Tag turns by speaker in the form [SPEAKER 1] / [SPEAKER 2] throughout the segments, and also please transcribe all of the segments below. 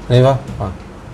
[SPEAKER 1] நினைவா ஆ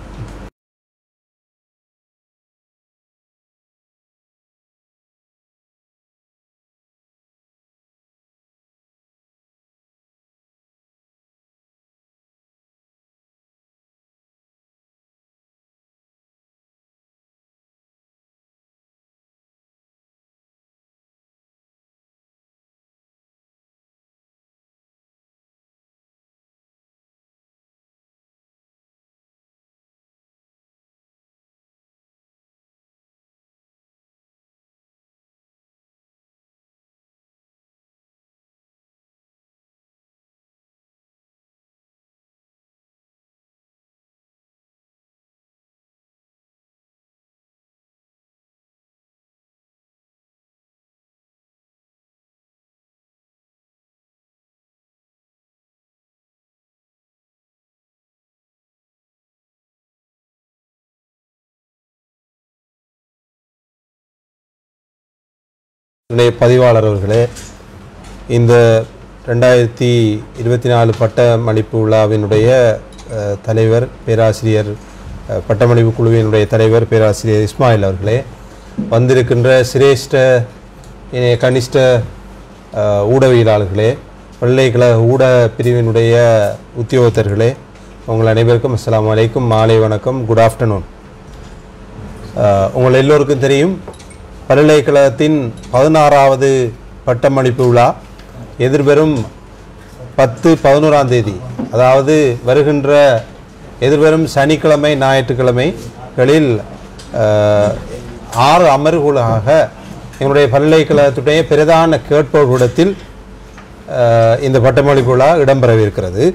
[SPEAKER 1] என்னுடைய பதிவாளர் அவர்களே இந்த ரெண்டாயிரத்தி இருபத்தி நாலு பட்டமளிப்பு விழாவினுடைய அஹ், தலைவர் பேராசிரியர் அஹ், பட்டமளிப்பு குழுவினுடைய தலைவர் பேராசிரியர் இஸ்மாயில் அவர்களே வந்திருக்கின்ற சிரேஷ்ட இணைய கனிஷ்ட அஹ், ஊடகவியலாளர்களே பல்கலைக்கழக ஊடக பிரிவினுடைய உத்தியோகத்தர்களே உங்கள் அனைவருக்கும் அஸ்ஸலாமு அலைக்கும் மாலை வணக்கம் குட் ஆஃப்டர்நூன் அஹ், உங்கள் எல்லோருக்கும் தெரியும் பல்கலைக்கழகத்தின் பதினாறாவது பட்டமளிப்பு விழா எதிர்வரும் பத்து பதினோராம் தேதி அதாவது வருகின்ற எதிர்வரும் சனிக்கிழமை ஞாயிற்றுக்கிழமைகளில் அஹ், ஆறு அமர்வுகளாக எங்களுடைய பல்கலைக்கழகத்துடைய பிரதான கேட்போர்களிடத்தில் அஹ், இந்த பட்டமளிப்பு விழா இடம்பெறவிருக்கிறது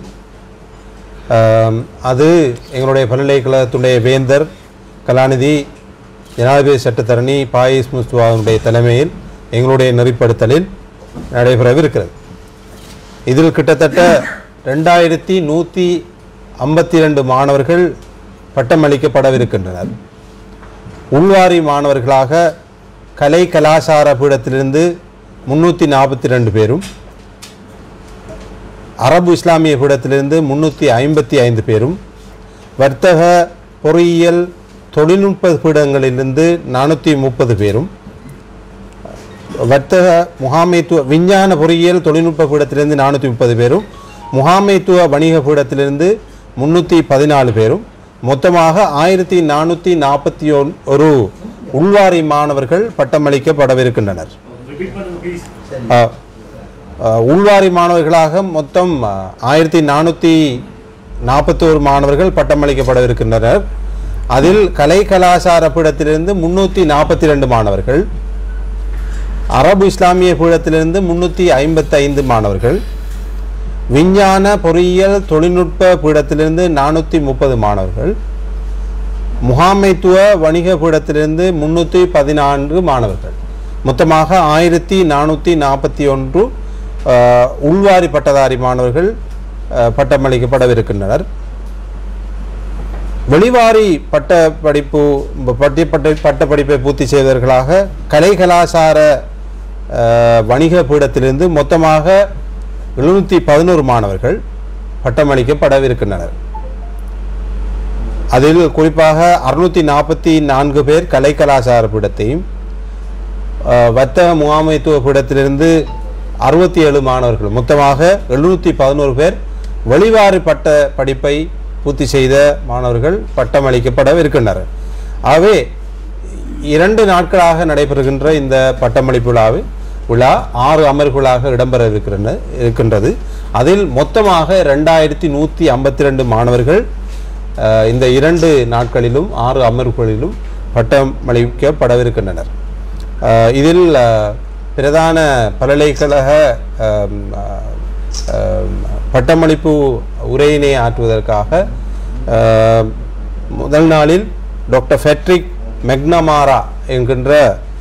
[SPEAKER 1] ஆம், அது எங்களுடைய பல்கலைக்கழகத்துடைய வேந்தர் கலாநிதி ஜனாதிபதி சட்டத்தரணி பாயிஸ் முஸ்துவாவுடைய தலைமையில் எங்களுடைய நெறிப்படுத்தலில் நடைபெறவிருக்கிறது இதில் கிட்டத்தட்ட ரெண்டாயிரத்தி நூற்றி ஐம்பத்தி ரெண்டு மாணவர்கள் பட்டமளிக்கப்படவிருக்கின்றனர் உள்வாரி மாணவர்களாக கலை கலாசார பீடத்திலிருந்து முன்னூற்றி நாற்பத்தி ரெண்டு பேரும் அரபு இஸ்லாமிய பீடத்திலிருந்து முன்னூற்றி ஐம்பத்தி ஐந்து பேரும் வர்த்தக பொறியியல் தொழில்நுட்ப பீடங்களிலிருந்து நானூற்றி முப்பது பேரும் வர்த்தக முகாமைத்துவ விஞ்ஞான பொறியியல் தொழில்நுட்ப பீடத்திலிருந்து நானூற்றி முப்பது பேரும் முகாமைத்துவ வணிக பீடத்திலிருந்து முன்னூற்றி பதினாலு பேரும் மொத்தமாக ஆயிரத்தி நானூற்றி நாற்பத்தி ஒன் ஒரு உள்வாரி மாணவர்கள் பட்டமளிக்கப்படவிருக்கின்றனர் ஆ, ஆ, உள்வாரி மாணவர்களாக மொத்தம் ஆயிரத்தி நானூற்றி நாற்பத்தோரு மாணவர்கள் பட்டமளிக்கப்படவிருக்கின்றனர் அதில் கலை கலாசார பீடத்திலிருந்து முன்னூற்றி நாற்பத்தி ரெண்டு மாணவர்கள் அரபு இஸ்லாமிய பீடத்திலிருந்து முன்னூற்றி ஐம்பத்தைந்து மாணவர்கள் விஞ்ஞான பொறியியல் தொழில்நுட்ப பீடத்திலிருந்து நானூற்றி முப்பது மாணவர்கள் முகாமைத்துவ வணிக பீடத்திலிருந்து முன்னூற்றி பதினான்கு மாணவர்கள் மொத்தமாக ஆயிரத்தி நானூற்றி நாற்பத்தி ஒன்று அஹ், உள்வாரி பட்டதாரி மாணவர்கள் அஹ், பட்டமளிக்கப்படவிருக்கின்றனர் வெளிவாரி பட்ட படிப்பு பட்டி பட்ட பட்ட படிப்பை பூர்த்தி செய்தவர்களாக கலை கலாசார அஹ், வணிக பீடத்திலிருந்து மொத்தமாக எழுநூற்றி பதினோரு மாணவர்கள் பட்டமளிக்கப்படவிருக்கின்றனர் அதில் குறிப்பாக அறுநூற்றி நாற்பத்தி நான்கு பேர் கலை கலாசார பீடத்தையும் அஹ், வர்த்தக முகாமைத்துவ பீடத்திலிருந்து அறுபத்தி ஏழு மாணவர்கள் மொத்தமாக எழுநூற்றி பதினோரு பேர் வெளிவாரி பட்ட படிப்பை பூர்த்தி செய்த மாணவர்கள் பட்டமளிக்கப்படவிருக்கின்றனர் ஆகவே இரண்டு நாட்களாக நடைபெறுகின்ற இந்த பட்டமளிப்பு விழாவில் விழா ஆறு அமர்வுகளாக இடம்பெற இருக்கின்றன இருக்கின்றது அதில் மொத்தமாக ரெண்டாயிரத்தி நூற்றி ஐம்பத்தி ரெண்டு மாணவர்கள் அஹ், இந்த இரண்டு நாட்களிலும் ஆறு அமர்வுகளிலும் பட்டமளிக்கப்படவிருக்கின்றனர் அஹ், இதில் அஹ், பிரதான பல்கலைக்கழக அஹ், அஹ், பட்டமளிப்பு உரையினை ஆற்றுவதற்காக அஹ், முதல் நாளில் டாக்டர் ஃபெட்ரிக் மெக்னமாரா என்கின்ற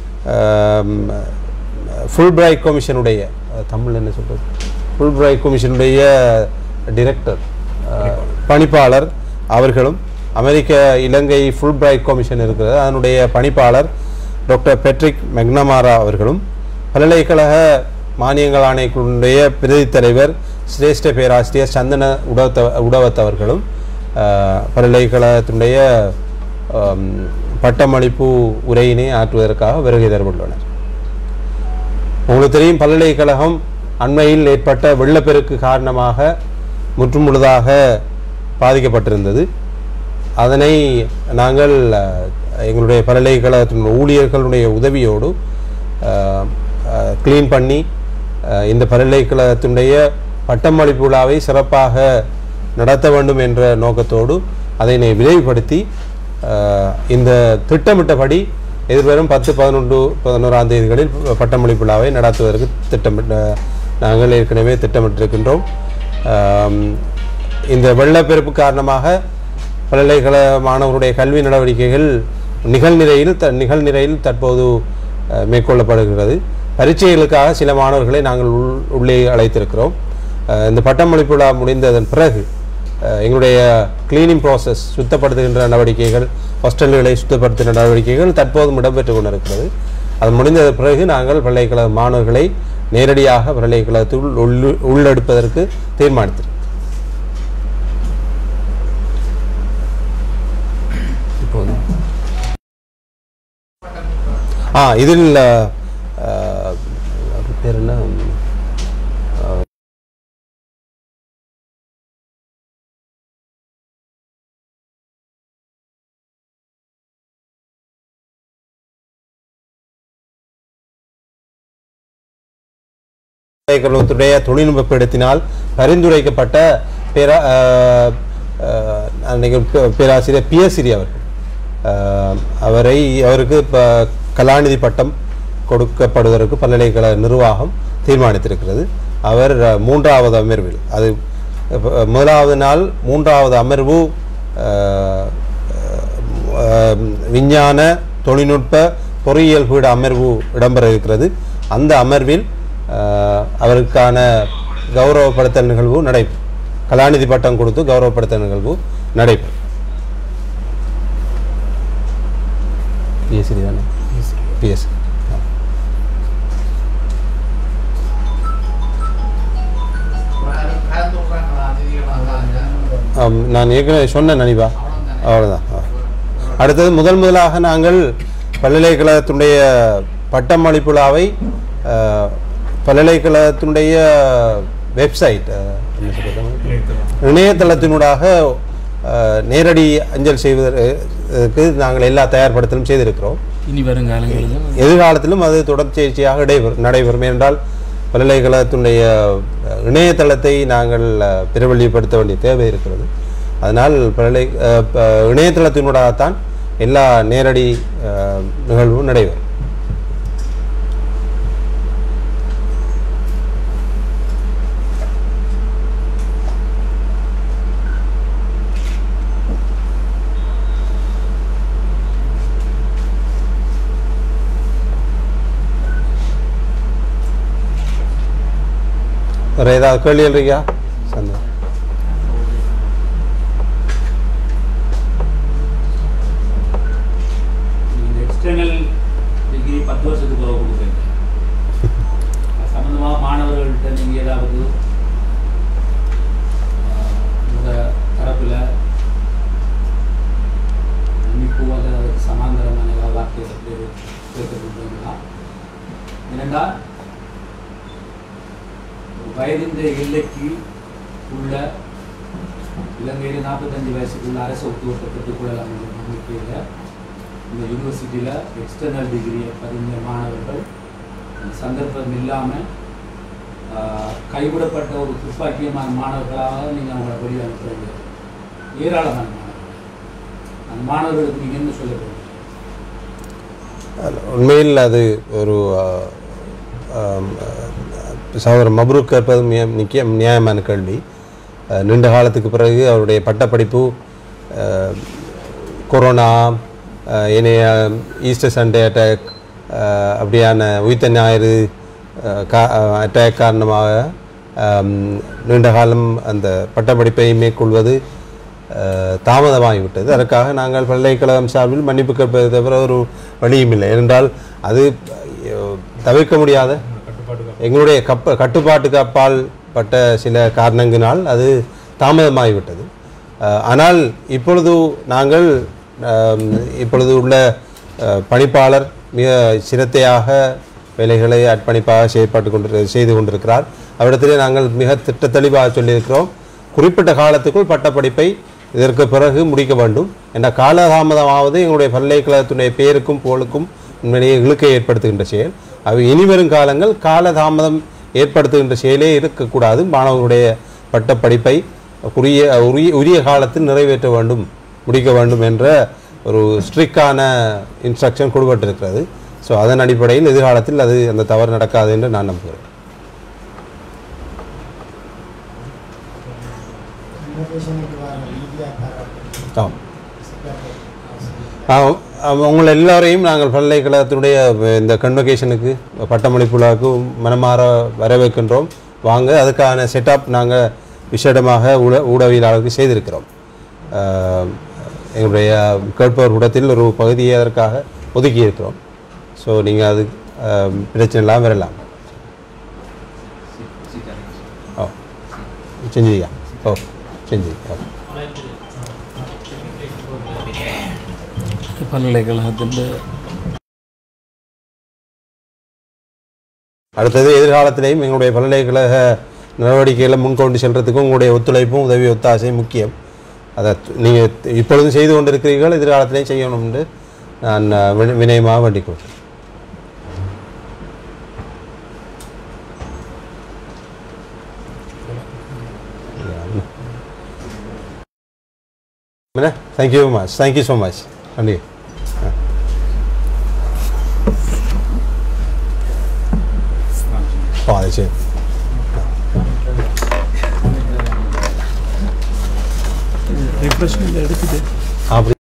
[SPEAKER 1] ஃபுல் பிரைட் கமிஷனுடைய அஹ், தமிழ் என்ன சொல்றது ஃபுல் பிரைட் கமிஷனுடைய டிரெக்டர் பணிப்பாளர் அவர்களும் அமெரிக்க இலங்கை ஃபுல் பிரைட் கமிஷன் இருக்கிறது அதனுடைய பணிப்பாளர் டாக்டர் பெட்ரிக் மெக்னமாரா அவர்களும் பல்கலைக்கழக மானியங்கள் ஆணைக்குழுடைய பிரதி தலைவர் சிரேஷ்ட பேராசிரியர் சந்தன உடவத்த உடவத் அவர்களும் அஹ், பல்கலைக்கழகத்தினுடைய ஆம், பட்டமளிப்பு உரையினை ஆற்றுவதற்காக வருகை தரவுள்ளனர் உங்களுக்கு தெரியும் பல்கலைக்கழகம் அண்மையில் ஏற்பட்ட வெள்ளப்பெருக்கு காரணமாக முற்றுமுழுதாக பாதிக்கப்பட்டிருந்தது அதனை நாங்கள் அஹ், எங்களுடைய பல்கலைக்கழகத்தின் ஊழியர்களுடைய உதவியோடு க்ளீன் பண்ணி அஹ், இந்த பல்கலைக்கழகத்தினுடைய பட்டமளிப்பு விழாவை சிறப்பாக நடத்த வேண்டும் என்ற நோக்கத்தோடு அதனை விரைவுபடுத்தி அஹ், இந்த திட்டமிட்டபடி எதிர்வரும் பத்து பதினொன்று பதினோராம் தேதிகளில் பட்டமளிப்பு விழாவை நடத்துவதற்கு திட்டமிட்ட நாங்கள் ஏற்கனவே திட்டமிட்டிருக்கின்றோம் ஆம், இந்த வெள்ளப்பெருப்பு காரணமாக பல்கலைக்கழக மாணவர்களுடைய கல்வி நடவடிக்கைகள் நிகழ்நிலையில் த நிகழ்நிலையில் தற்போது அஹ், மேற்கொள்ளப்படுகிறது பரீட்சைகளுக்காக சில மாணவர்களை நாங்கள் உள் உள்ளே அழைத்திருக்கிறோம் அஹ், இந்த பட்டமளிப்பு விழா முடிந்ததன் பிறகு அஹ், எங்களுடைய கிளீனிங் ப்ராசஸ் சுத்தப்படுத்துகின்ற நடவடிக்கைகள் ஹாஸ்டல்களை சுத்தப்படுத்துகின்ற நடவடிக்கைகள் தற்போதும் இடம்பெற்று கொண்டிருக்கிறது அது முடிந்த பிறகு நாங்கள் பல்கலைக்கழக மாணவர்களை நேரடியாக பல்கலைக்கழகத்துக்குள் உள்ளு உள்ளெடுப்பதற்கு தீர்மானித்தோம் இப்போது ஆ இதில் அஹ், அஹ், அது பேர் என்ன அஹ், பல்கலைக்கழகத்துடைய தொழில்நுட்ப பீடத்தினால் பரிந்துரைக்கப்பட்ட பேரா அஹ், அஹ், அன்னைக்கு பே- பேராசிரியர் பிஎஸ்சிரி அவர்கள் அஹ், அவரை அவருக்கு இப்போ கலாநிதி பட்டம் கொடுக்கப்படுவதற்கு பல்கலைக்கழக நிர்வாகம் தீர்மானித்திருக்கிறது அவர் அஹ், மூன்றாவது அமர்வில் அது அஹ், முதலாவது நாள் மூன்றாவது அமர்வு அஹ், அஹ், விஞ்ஞான தொழில்நுட்ப பொறியியல் பீட அமர்வு இடம்பெற இருக்கிறது அந்த அமர்வில் அஹ், அவருக்கான கௌரவப்படுத்தல் நிகழ்வு நடைபெறும் கலாநிதி பட்டம் கொடுத்து கௌரவப்படுத்தல் நிகழ்வு நடைபெறும் பிஎஸ்சி தானே பிஎஸ்சி ஆம், நான் ஏற்கனவே சொன்னேன் நினைவா அவ்வளோதான் ஆ. அடுத்தது முதல் முதலாக நாங்கள் பல்கலைக்கழகத்தினுடைய பட்டமளிப்பு விழாவை அஹ், பல்கலைக்கழகத்தினுடைய வெப்சைட் அஹ், என்ன சொல்றது? இணையதளத்தினூடாக அஹ், நேரடி அஞ்சல் செய்வதற்கு நாங்கள் எல்லா தயார்படுத்தலும் செய்திருக்கிறோம்
[SPEAKER 2] இனி வருங்காலங்களிலும்
[SPEAKER 1] எதிர்காலத்திலும் அது தொடர்ச்சியாக நடைபெறும் நடைபெறும் ஏனென்றால் பல்கலைக்கழகத்தினுடைய அஹ், இணையதளத்தை நாங்கள் அஹ், பிரபல்யப்படுத்த வேண்டிய தேவை இருக்கிறது அதனால் பல்கலை அஹ், ப- இணையதளத்தினூடாகத்தான் எல்லா நேரடி அஹ், நிகழ்வும் நடைபெறும் வேறு ஏதாவது கேள்விகள் இருக்கா சந்தோஷம்
[SPEAKER 3] இந்த எக்ஸ்டர்னல் டிகிரி பத்து வருஷத்துக்கு உதவ கொடுக்குறீங்க அது சம்பந்தமா மாணவர்கள்ட்ட நீங்கள் ஏதாவது ஆஹ், உங்க தரப்பில் மன்னிப்பு அல்லது அதுக்கு சமாந்தரமான ஏதாவது வார்த்தைகள் கேட்கப்படுறீங்களா ஏனென்றால் வயதின்ற எல்லைக்கு உள்ள இலங்கையில் நாற்பத்தஞ்சு வயசுக்குள்ள அரசு உத்தியோகத்தை பெற்றுக்கொள்ளலாம் என்ற நம்பிக்கையில் இந்த யூனிவர்சிட்டியில் எக்ஸ்டர்னல் டிகிரியை பதிஞ்ச மாணவர்கள் அந்த சந்தர்ப்பம் இல்லாமல் கைவிடப்பட்ட ஒரு துப்பாக்கியமான மாணவர்களாக நீங்கள் அவங்களை வெளியே அனுப்புறீங்க ஏராளமான மாணவர்கள் அந்த மாணவர்களுக்கு நீங்கள் என்ன சொல்ல போகிறீங்க
[SPEAKER 1] அல்ல, உண்மையில் அது ஒரு அஹ், ஆம், அஹ், சகோதரர் மப்ரூக் கேட்பது மிக முக்கிய நியாயமான கேள்வி அஹ், நீண்ட காலத்துக்கு பிறகு அவருடைய பட்டப்படிப்பு அஹ், கொரோனா அஹ், இணைய ஈஸ்டர் சண்டே அட்டாக் அப்படியான உயிர்த்த ஞாயிறு அஹ், கா அட்டாக் காரணமாக ஆம், நீண்ட காலம் அந்த பட்டப்படிப்பை மேற்கொள்வது அஹ், தாமதமாகிவிட்டது அதற்காக நாங்கள் பல்கலைக்கழகம் சார்பில் மன்னிப்பு கேட்பதை தவிர ஒரு வழியும் இல்லை ஏனென்றால் அது அஹ், தவிர்க்க முடியாத எங்களுடைய கப்ப கட்டுப்பாட்டுக்கு அப்பால் பட்ட சில காரணங்களினால் அது தாமதமாகிவிட்டது அஹ், ஆனால் இப்பொழுது நாங்கள் அஹ், இப்பொழுது உள்ள அஹ், பணிப்பாளர் மிக சிரத்தையாக வேலைகளை அர்ப்பணிப்பாக செயல்பட்டு கொண்டு செய்து கொண்டிருக்கிறார் அவரிடத்திலே நாங்கள் மிக திட்ட தெளிவாக சொல்லியிருக்கிறோம் குறிப்பிட்ட காலத்துக்குள் பட்டப்படிப்பை இதற்கு பிறகு முடிக்க வேண்டும் என்ற காலதாமதமாவது எங்களுடைய பல்கலைக்கழகத்துடைய பெயருக்கும் புகழுக்கும் உண்மையிலேயே இழுக்கை ஏற்படுத்துகின்ற செயல் அவை இனிவரும் காலங்கள் காலதாமதம் ஏற்படுத்துகின்ற செயலே இருக்கக்கூடாது மாணவர்களுடைய பட்டப்படிப்பை உரிய உரிய உரிய காலத்தில் நிறைவேற்ற வேண்டும் முடிக்க வேண்டும் என்ற ஒரு ஸ்ட்ரிக்டான இன்ஸ்ட்ரக்ஷன் கொடுக்கப்பட்டிருக்கிறது ஸோ அதன் அடிப்படையில் எதிர்காலத்தில் அது அந்த தவறு நடக்காது என்று நான் நம்புகிறேன்
[SPEAKER 2] இன்ஃபர்மேஷனுக்கு வர மீடியாக்காரர்கள்
[SPEAKER 1] ஆம் ஆம், ஆம், உங்கள் எல்லாரையும் நாங்கள் பல்கலைக்கழகத்தினுடைய இந்த கன்வகேஷனுக்கு பட்டமளிப்பு விழாவுக்கு மனமாற வரவேற்கின்றோம் வாங்க அதுக்கான செட்டப் நாங்கள் விசேடமாக ஊட ஊடகவியலாளருக்கு செய்திருக்கிறோம் ஆம், எங்களுடைய கேட்பவர் கூடத்தில் ஒரு பகுதியை அதற்காக ஒதுக்கி இருக்கிறோம் ஸோ நீங்கள் அது ஆம், பிரச்சனை இல்லாமல் வரலாம் ஓ செஞ்சியா ஓ செஞ்சு ஓ
[SPEAKER 4] பல்கலைக்கழகத்திൻ്റെ
[SPEAKER 1] அடுத்தது எதிர்காலத்திலேயும் எங்களுடைய பல்கலைக்கழக நடவடிக்கைகளை முன்கொண்டு செல்றதுக்கும் உங்களுடைய ஒத்துழைப்பும் உதவி ஒத்தாசையும் முக்கியம் அதை நீங்கள் இப்பொழுதும் செய்து கொண்டிருக்கிறீர்கள் எதிர்காலத்திலையும் செய்யணும் என்று நான் அஹ், வின- வினயமாக வேண்டிக் கொள்கிறேன் என்ன thank you much thank you so much நன்றி ஓ அது சரி
[SPEAKER 4] ரிஃப்ரெஷ்மெண்ட் எடுத்துட்டு
[SPEAKER 1] அப்படி